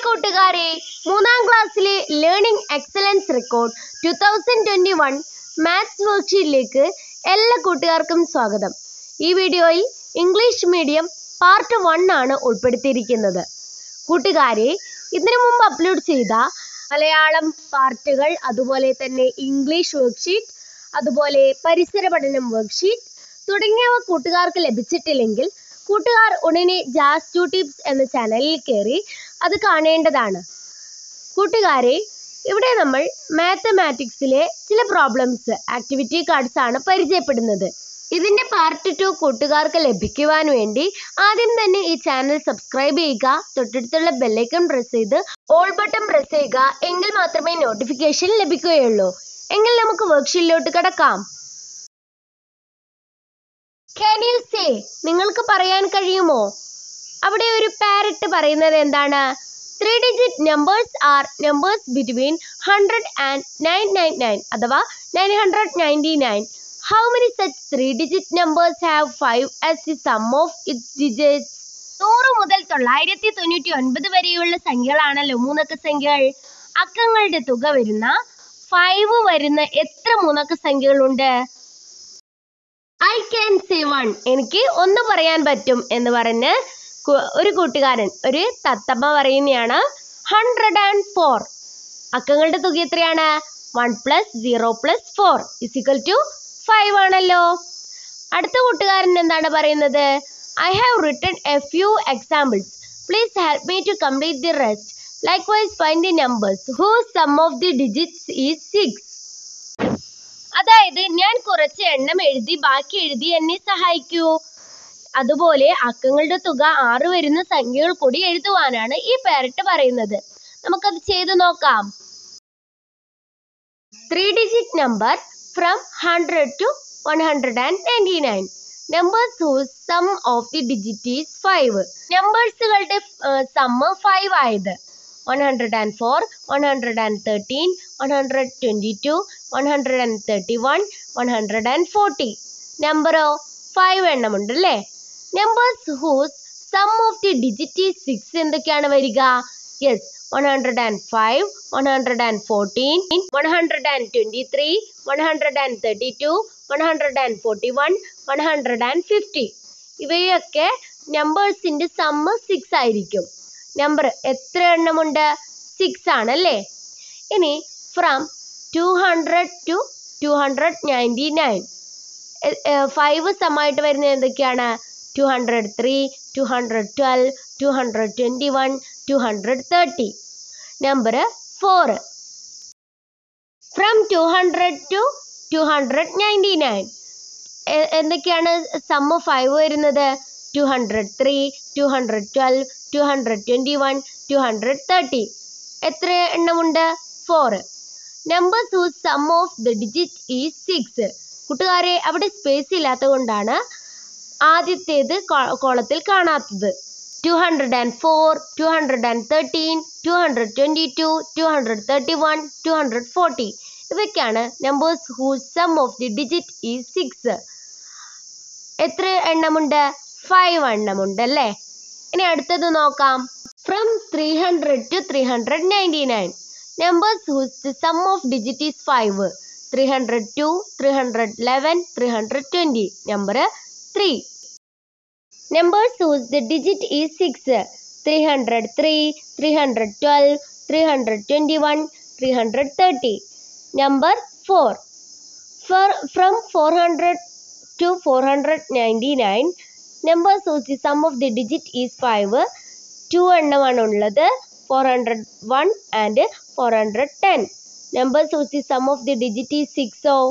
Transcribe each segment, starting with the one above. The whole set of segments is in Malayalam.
കൂട്ടുകാരെ മൂന്നാം ക്ലാസ്സിലെ learning excellence record two thousand twenty one maths വർക്ക്ഷീറ്റിലേക്ക് എല്ലാ കൂട്ടുകാർക്കും സ്വാഗതം ഈ വീഡിയോയിൽ ഇംഗ്ലീഷ് മീഡിയം പാർട്ട് വൺ ആണ് ഉൾപ്പെടുത്തിയിരിക്കുന്നത് കൂട്ടുകാരെ ഇതിനു മുമ്പ് അപ്ലോഡ് ചെയ്ത മലയാളം പാർട്ടുകൾ അതുപോലെ തന്നെ ഇംഗ്ലീഷ് വർക്ക്ഷീറ്റ് അതുപോലെ പരിസര പഠനം വർക്ക്ഷീറ്റ് തുടങ്ങിയവ കൂട്ടുകാർക്ക് ലഭിച്ചിട്ടില്ലെങ്കിൽ കൂട്ടുകാർ ഉടനെ ജാസ് ടു ടിപ്സ് എന്ന ചാനലിൽ കയറി അത് കാണേണ്ടതാണ് കൂട്ടുകാരെ ഇവിടെ നമ്മൾ മാത്തമാറ്റിക്സിലെ ചില പ്രോബ്ലംസ് ആക്ടിവിറ്റി കാർഡ്സ് ആണ് പരിചയപ്പെടുന്നത് ഇതിന്റെ പാർട്ട് ടു കൂട്ടുകാർക്ക് ലഭിക്കുവാൻ വേണ്ടി ആദ്യം തന്നെ ഈ ചാനൽ സബ്സ്ക്രൈബ് ചെയ്യുക തൊട്ടടുത്തുള്ള ബെല്ലൈക്കൺ പ്രസ് ചെയ്ത് ഓൾ ബട്ടൺ പ്രസ് ചെയ്യുക എങ്കിൽ മാത്രമേ നോട്ടിഫിക്കേഷൻ ലഭിക്കുകയുള്ളൂ എങ്കിൽ നമുക്ക് വർക്ക്ഷീറ്റിലോട്ട് കിടക്കാം Can you say നിങ്ങൾക്ക് പറയാൻ കഴിയുമോ അവിടെ ഒരു പാരറ്റ് പറയുന്നത് എന്താണ് three digit numbers are numbers between hundred and nine nine nine അഥവാ nine hundred ninety nine how many such three digit numbers have five as the sum of its digits നൂറ് മുതൽ തൊള്ളായിരത്തി തൊണ്ണൂറ്റി ഒൻപത് വരെയുള്ള സംഖ്യകളാണല്ലോ മൂന്നക്ക സംഖ്യകൾ അക്കങ്ങളുടെ തുക വരുന്ന ഫൈവ് വരുന്ന എത്ര മൂന്നക്ക സംഖ്യകളുണ്ട് ഐ ക്യാൻ സേ വൺ എനിക്ക് ഒന്ന് പറയാൻ പറ്റും എന്ന് പറഞ്ഞ് കു- ഒരു കൂട്ടുകാരൻ ഒരു തത്തമ്മ പറയുന്നതാണ് ഹൺഡ്രഡ് ആൻഡ് ഫോർ അക്കങ്ങളുടെ തുക എത്രയാണ് one plus zero plus four is equal to five ആണല്ലോ അടുത്ത കൂട്ടുകാരൻ എന്താണ് പറയുന്നത് I have written a few examples please help me to complete the rest likewise find the numbers whose sum of the digits is six അതായത് ഞാൻ കുറച്ച് എണ്ണം എഴുതി ബാക്കി എഴുതി എന്നെ സഹായിക്കൂ അതുപോലെ അക്കങ്ങളുടെ തുക ആറ് വരുന്ന സംഖ്യകൾ കൂടി എഴുതുവാനാണ് ഈ പാരറ്റ് പറയുന്നത് നമുക്കത് ചെയ്തു നോക്കാം three digit number from hundred to one hundred and ninety nine numbers whose sum of the digit is five നമ്പേഴ്സുകളുടെ സമ്മ് ഫൈവ് ആയത് one hundred and four one hundred and thirteen one hundred twenty two one hundred and thirty one one hundred and forty നമ്പറോ ഫൈവ് എണ്ണമുണ്ട് അല്ലേ numbers whose sum of the digit is six എന്തൊക്കെയാണ് വരിക yes one hundred and five one hundred and fourteen one hundred and twenty three one hundred and thirty two one hundred and forty one one hundred and fifty ഇവയൊക്കെ നമ്പേഴ്സിൻ്റെ സമ്മ് സിക്സ് ആയിരിക്കും നമ്പർ എത്ര എണ്ണമുണ്ട് സിക്സ് ആണ് അല്ലേ ഇനി from two hundred to two hundred ninety nine five സമായിട്ട് വരുന്നത് എന്തൊക്കെയാണ് two hundred three two hundred twelve two hundred twenty one two hundred thirty number four from two hundred to two hundred ninety nine എന്തൊക്കെയാണ് സമ്മ് ഫൈവ് വരുന്നത് two hundred three two hundred twelve two hundred twenty one two hundred thirty എത്ര എണ്ണമുണ്ട് four numbers whose sum of the digit is six കൂട്ടുകാരെ അവിടെ സ്പേസ് ഇല്ലാത്തത് കൊണ്ടാണ് ആദ്യത്തേത് കോളത്തിൽ കാണാത്തത് two hundred and four two hundred and thirteen two hundred twenty two two hundred thirty one two hundred forty ഇവയ്ക്കാണ് numbers whose sum of the digit is six എത്ര എണ്ണമുണ്ട് ഫൈവ് എണ്ണമുണ്ട് അല്ലേ ഇനി അടുത്തത് നോക്കാം from three hundred to three hundred ninety nine numbers whose sum of digit is five three hundred to three hundred eleven three hundred twenty number three numbers whose the digit is six three hundred three three hundred twelve three hundred twenty one three hundred thirty number four from four hundred to 499 numbers whose the sum of the digit is 5 two എണ്ണമാണ് ഉള്ളത് four hundred one and four hundred ten numbers whose the sum of the digit is six oh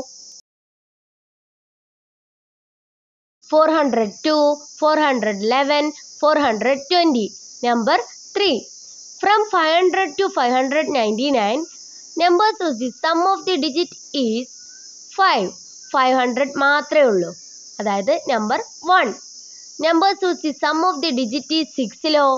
four hundred two four hundred eleven four hundred twenty number three from five hundred to five hundred ninety nine numbers whose the sum of the digit is five five hundred മാത്രമേ ഉള്ളൂ അതായത് number one numbers whose the sum of the digit is സിക്സിലോ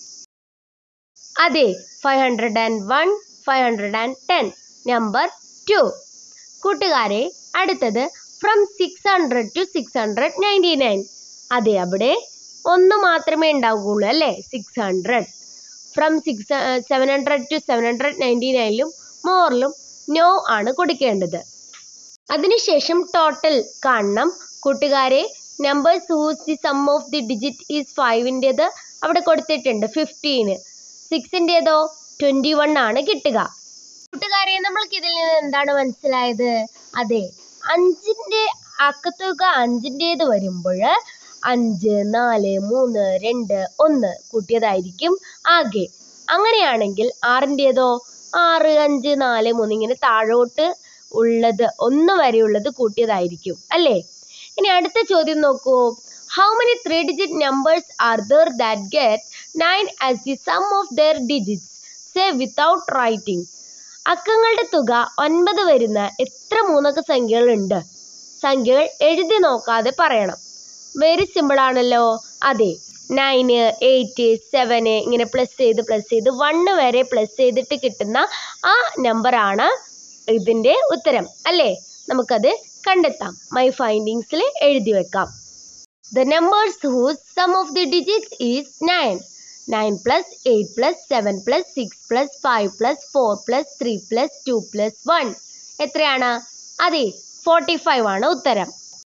അതെ five hundred and one five hundred and ten number two കൂട്ടുകാരെ അടുത്തത് from six hundred to six hundred ninety nine അതെ അവിടെ ഒന്ന് മാത്രമേ ഉണ്ടാവുകയുള്ളൂ അല്ലേ six hundred from six seven hundred to seven hundred ninety നയനിലും മോറിലും നോ ആണ് കൊടുക്കേണ്ടത് അതിനുശേഷം ടോട്ടൽ കാണണം കൂട്ടുകാരെ numbers whose the sum of the digit is ഫൈവിൻ്റേത് അവിടെ കൊടുത്തിട്ടുണ്ട് ഫിഫ്റ്റീന് സിക്സിൻ്റേതോ ട്വൻറ്റി വൺ ആണ് കിട്ടുക കൂട്ടുകാരെ നമ്മൾക്ക് ഇതിൽ നിന്ന് എന്താണ് മനസ്സിലായത് അതെ അഞ്ചിൻ്റെ അക്കത്തുക അഞ്ചിൻ്റേത് വരുമ്പോൾ അഞ്ച് നാല് മൂന്ന് രണ്ട് ഒന്ന് കൂട്ടിയതായിരിക്കും ആകെ അങ്ങനെയാണെങ്കിൽ ആറിൻ്റേതോ ആറ് അഞ്ച് നാല് മൂന്ന് ഇങ്ങനെ താഴോട്ട് ഉള്ളത് ഒന്ന് വരെയുള്ളത് കൂട്ടിയതായിരിക്കും അല്ലേ ഇനി അടുത്ത ചോദ്യം നോക്കൂ how many three digit numbers are there that get nine as the sum of their digits say without writing അക്കങ്ങളുടെ തുക ഒൻപത് വരുന്ന എത്ര മൂന്നക്ക സംഖ്യകളുണ്ട് സംഖ്യകൾ എഴുതി നോക്കാതെ പറയണം വെരി സിമ്പിൾ ആണല്ലോ അതെ നയന് എയ്റ്റ് സെവന് ഇങ്ങനെ പ്ലസ് ചെയ്ത് പ്ലസ് ചെയ്ത് വണ്ണ് വരെ പ്ലസ് ചെയ്തിട്ട് കിട്ടുന്ന ആ നമ്പറാണ് ഇതിൻ്റെ ഉത്തരം അല്ലേ നമുക്കത് കണ്ടെത്താം മൈ ഫൈൻഡിങ്സിൽ എഴുതി വെക്കാം the numbers whose sum of the digits is nine nine plus eight plus seven plus six plus five plus four plus three plus two plus one എത്രയാണ് അതെ ഫോർട്ടി ഫൈവ് ആണ് ഉത്തരം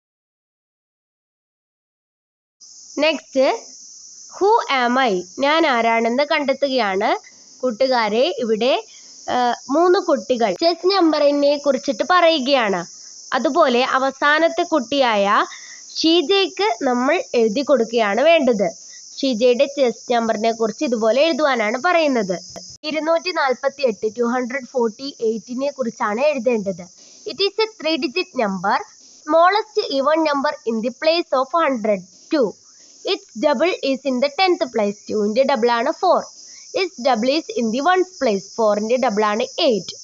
നെക്സ്റ്റ് ഹൂ ആം ഐ ഞാൻ ആരാണെന്ന് കണ്ടെത്തുകയാണ് കൂട്ടുകാരെ ഇവിടെ ആ, മൂന്ന് കുട്ടികൾ ചെസ് നമ്പറിനെ കുറിച്ചിട്ട് പറയുകയാണ് അതുപോലെ അവസാനത്തെ കുട്ടിയായ ഷീജയ്ക്ക് നമ്മൾ എഴുതി കൊടുക്കുകയാണ് വേണ്ടത് ഷീജയുടെ ചെസ് നമ്പറിനെ കുറിച്ച് ഇതുപോലെ എഴുതുവാനാണ് പറയുന്നത് ഇരുന്നൂറ്റി നാൽപ്പത്തി എട്ട് ടു ഹൺഡ്രഡ് ഫോർട്ടി എയ്റ്റിനെ കുറിച്ചാണ് എഴുതേണ്ടത് it is a three digit number smallest even number in the place of hundred two its double is in the tenth place ടുവിൻ്റെ ഡബിൾ ആണ് four its double is in the ones place ഫോറിൻ്റെ ഡബിൾ ആണ് എയ്റ്റ്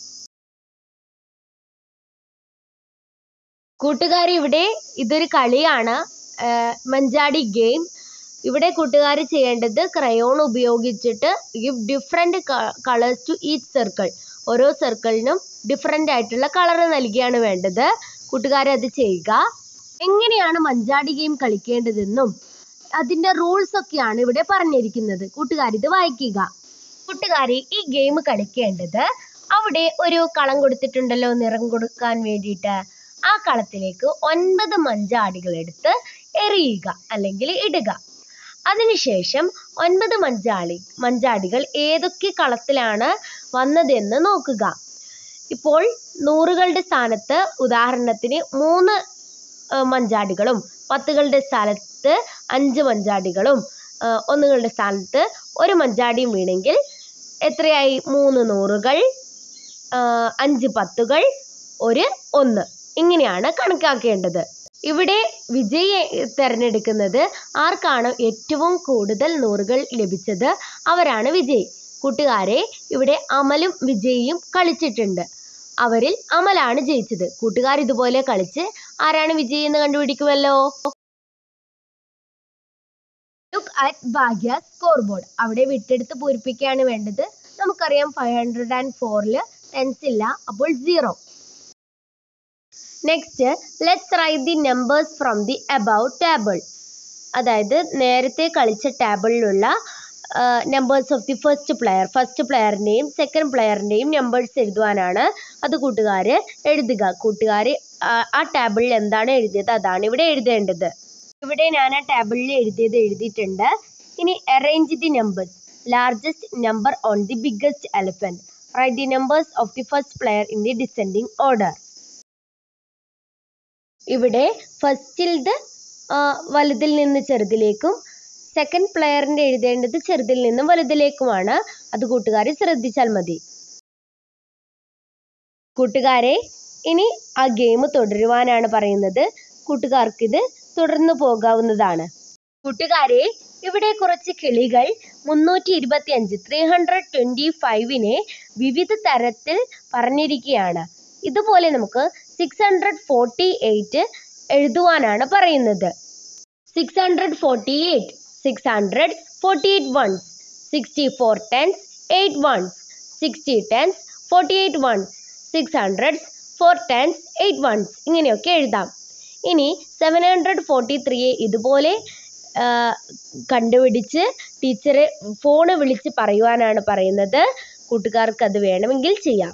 കൂട്ടുകാർ ഇവിടെ ഇതൊരു കളിയാണ് ആ, മഞ്ചാടി ഗെയിം ഇവിടെ കൂട്ടുകാർ ചെയ്യേണ്ടത് ക്രയോൺ ഉപയോഗിച്ചിട്ട് give different colours to each circle ഓരോ സർക്കിളിനും ഡിഫറെൻ്റ് ആയിട്ടുള്ള കളർ നൽകിയാണ് വേണ്ടത് കൂട്ടുകാർ അത് ചെയ്യുക എങ്ങനെയാണ് മഞ്ചാടി ഗെയിം കളിക്കേണ്ടതെന്നും അതിൻ്റെ റൂൾസ് ഒക്കെയാണ് ഇവിടെ പറഞ്ഞിരിക്കുന്നത് കൂട്ടുകാർ ഇത് വായിക്കുക കൂട്ടുകാരെ ഈ ഗെയിം കളിക്കേണ്ടത് അവിടെ ഒരു കളം കൊടുത്തിട്ടുണ്ടല്ലോ നിറം കൊടുക്കാൻ വേണ്ടിയിട്ട് ആ കളത്തിലേക്ക് ഒൻപത് മഞ്ചാടികൾ എടുത്ത് എറിയുക അല്ലെങ്കിൽ ഇടുക അതിനുശേഷം ഒൻപത് മഞ്ചാടി മഞ്ചാടികൾ ഏതൊക്കെ കളത്തിലാണ് വന്നതെന്ന് നോക്കുക ഇപ്പോൾ നൂറുകളുടെ സ്ഥാനത്ത് ഉദാഹരണത്തിന് മൂന്ന് ആ, മഞ്ചാടികളും പത്തുകളുടെ സ്ഥാനത്ത് അഞ്ച് മഞ്ചാടികളും ആ, ഒന്നുകളുടെ സ്ഥാനത്ത് ഒരു മഞ്ചാടിയും വീണെങ്കിൽ എത്രയായി മൂന്ന് നൂറുകൾ ആ, അഞ്ച് പത്തുകൾ ഒരു ഒന്ന് ഇങ്ങനെയാണ് കണക്കാക്കേണ്ടത് ഇവിടെ വിജയി തിരഞ്ഞെടുക്കുന്നത് ആർക്കാണ് ഏറ്റവും കൂടുതൽ നൂറുകൾ ലഭിച്ചത് അവരാണ് വിജയ് കൂട്ടുകാരെ ഇവിടെ അമലും വിജയിയും കളിച്ചിട്ടുണ്ട് അവരിൽ അമലാണ് ജയിച്ചത് കൂട്ടുകാർ ഇതുപോലെ കളിച്ച് ആരാണ് വിജയി എന്ന് കണ്ടുപിടിക്കുമല്ലോ ലുക്ക് അറ്റ് ഭാഗ്യ സ്കോർ ബോർഡ് അവിടെ വിട്ടെടുത്ത് പൂരിപ്പിക്കുകയാണ് വേണ്ടത് നമുക്കറിയാം ഫൈവ് ഹൺഡ്രഡ് ആൻഡ് ഫോറിൽ ടെൻസ് ഇല്ല അപ്പോൾ zero next let's write the numbers from the above table അതായത് നേരത്തെ കളിച്ച ടേബിളിലുള്ള numbers of the first player first പ്ലെയറിൻ്റെയും സെക്കൻഡ് പ്ലെയറിൻ്റെയും നമ്പേഴ്സ് എഴുതുവാനാണ് അത് കൂട്ടുകാർ എഴുതുക കൂട്ടുകാർ ആ ടേബിളിൽ എന്താണ് എഴുതിയത് അതാണ് ഇവിടെ എഴുതേണ്ടത് ഇവിടെ ഞാൻ ആ ടേബിളിൽ എഴുതിയത് എഴുതിയിട്ടുണ്ട് ഇനി arrange the numbers largest number on the biggest elephant write the numbers of the first player in the descending order ഇവിടെ ഫസ്റ്റിൽത് വലുതിൽ നിന്ന് ചെറുതിലേക്കും സെക്കൻഡ് പ്ലെയറിൻ്റെ എഴുതേണ്ടത് ചെറുതിൽ നിന്നും വലുതിലേക്കുമാണ് അത് കൂട്ടുകാരെ ശ്രദ്ധിച്ചാൽ മതി കൂട്ടുകാരെ ഇനി ആ ഗെയിം തുടരുവാനാണ് പറയുന്നത് കൂട്ടുകാർക്കിത് തുടർന്നു പോകാവുന്നതാണ് കൂട്ടുകാരെ ഇവിടെ കുറച്ച് കിളികൾ മുന്നൂറ്റി ഇരുപത്തി അഞ്ച് ത്രീ ഹൺഡ്രഡ് ട്വൻറ്റി ഫൈവിനെ വിവിധ തരത്തിൽ പറഞ്ഞിരിക്കുകയാണ് ഇതുപോലെ നമുക്ക് സിക്സ് ഹൺഡ്രഡ് ഫോർട്ടി എയ്റ്റ് എഴുതുവാനാണ് പറയുന്നത് six hundred forty eight six hundred forty eight ones sixty four tens eight ones sixty tens forty eight ones six hundred four tens eight ones ഇങ്ങനെയൊക്കെ എഴുതാം ഇനി സെവൻ ഹൺഡ്രഡ് ഫോർട്ടി ത്രീയെ ഇതുപോലെ കണ്ടുപിടിച്ച് ടീച്ചറെ ഫോണ് വിളിച്ച് പറയുവാനാണ് പറയുന്നത് കൂട്ടുകാർക്ക് അത് വേണമെങ്കിൽ ചെയ്യാം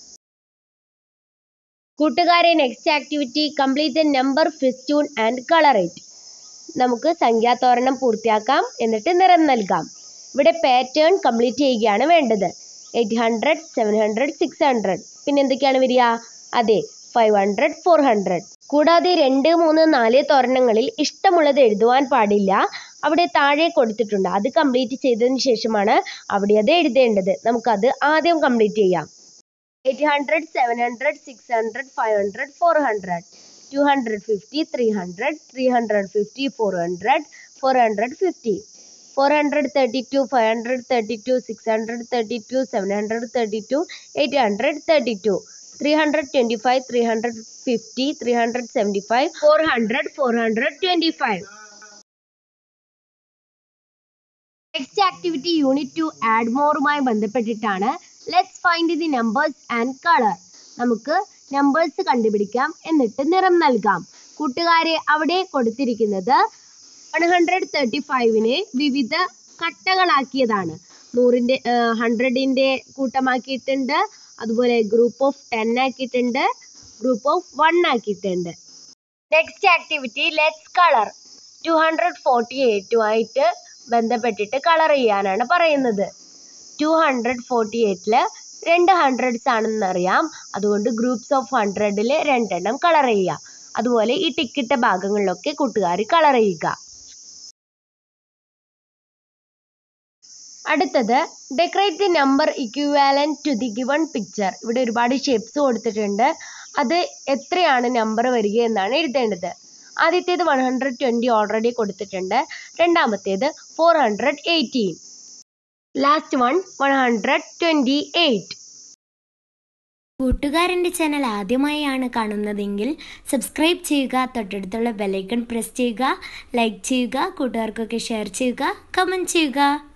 കൂട്ടുകാരെ next activity complete the number festoon and colour it നമുക്ക് സംഖ്യാതോരണം പൂർത്തിയാക്കാം എന്നിട്ട് നിറം നൽകാം ഇവിടെ പാറ്റേൺ കംപ്ലീറ്റ് ചെയ്യുകയാണ് വേണ്ടത് eight hundred seven hundred six hundred പിന്നെ എന്തൊക്കെയാണ് വരിക അതെ ഫൈവ് ഹൺഡ്രഡ് ഫോർ ഹൺഡ്രഡ് കൂടാതെ രണ്ട് മൂന്ന് നാല് തോരണങ്ങളിൽ ഇഷ്ടമുള്ളത് എഴുതുവാൻ പാടില്ല അവിടെ താഴെ കൊടുത്തിട്ടുണ്ട് അത് കംപ്ലീറ്റ് ചെയ്തതിന് ശേഷമാണ് അവിടെ അത് എഴുതേണ്ടത് നമുക്കത് ആദ്യം കംപ്ലീറ്റ് ചെയ്യാം eight hundred seven hundred six hundred five hundred four hundred two hundred fifty three hundred three hundred fifty four hundred four hundred fifty four hundred thirty two five hundred thirty two six hundred thirty two seven hundred thirty two eight hundred thirty two three hundred twenty five three hundred fifty three hundred seventy five four hundred four hundred twenty five next activity unit two add മോറുമായി ബന്ധപ്പെട്ടിട്ടാണ് let's find the numbers and colour നമുക്ക് നമ്പേഴ്സ് കണ്ടുപിടിക്കാം എന്നിട്ട് നിറം നൽകാം കൂട്ടുകാരെ അവിടെ കൊടുത്തിരിക്കുന്നത് വൺ ഹൺഡ്രഡ് തേർട്ടി ഫൈവിനെ വിവിധ കട്ടകളാക്കിയതാണ് നൂറിൻ്റെ ഹൺഡ്രഡിൻ്റെ കൂട്ടമാക്കിയിട്ടുണ്ട് അതുപോലെ ഗ്രൂപ്പ് ഓഫ് ടെൻ ആക്കിയിട്ടുണ്ട് ഗ്രൂപ്പ് ഓഫ് വൺ ആക്കിയിട്ടുണ്ട് next activity let's colour two hundred forty എയ്റ്റുമായിട്ട് ബന്ധപ്പെട്ടിട്ട് കളർ ചെയ്യാനാണ് പറയുന്നത് ടു ഹൺഡ്രഡ് ഫോർട്ടി എയ്റ്റിൽ രണ്ട് ഹൺഡ്രഡ്സ് ആണെന്നറിയാം അതുകൊണ്ട് ഗ്രൂപ്പ്സ് ഓഫ് ഹൺഡ്രഡിൽ രണ്ടെണ്ണം കളർ ചെയ്യുക അതുപോലെ ഈ ടിക്കിട്ട ഭാഗങ്ങളിലൊക്കെ കൂട്ടുകാർ കളർ ചെയ്യുക അടുത്തത് decorate the number equivalent to the given picture ഇവിടെ ഒരുപാട് ഷേപ്സ് കൊടുത്തിട്ടുണ്ട് അത് എത്രയാണ് നമ്പർ വരിക എന്നാണ് എഴുതേണ്ടത് ആദ്യത്തേത് വൺ ഹൺഡ്രഡ് ട്വൻറ്റി ഓൾറെഡി കൊടുത്തിട്ടുണ്ട് രണ്ടാമത്തേത് four hundred eighteen last one one hundred twenty eight കൂട്ടുകാരൻ്റെ ചാനൽ ആദ്യമായാണ് കാണുന്നതെങ്കിൽ സബ്സ്ക്രൈബ് ചെയ്യുക തൊട്ടടുത്തുള്ള ബെലൈക്കൺ പ്രസ് ചെയ്യുക ലൈക്ക് ചെയ്യുക കൂട്ടുകാർക്കൊക്കെ ഷെയർ ചെയ്യുക കമൻറ്റ് ചെയ്യുക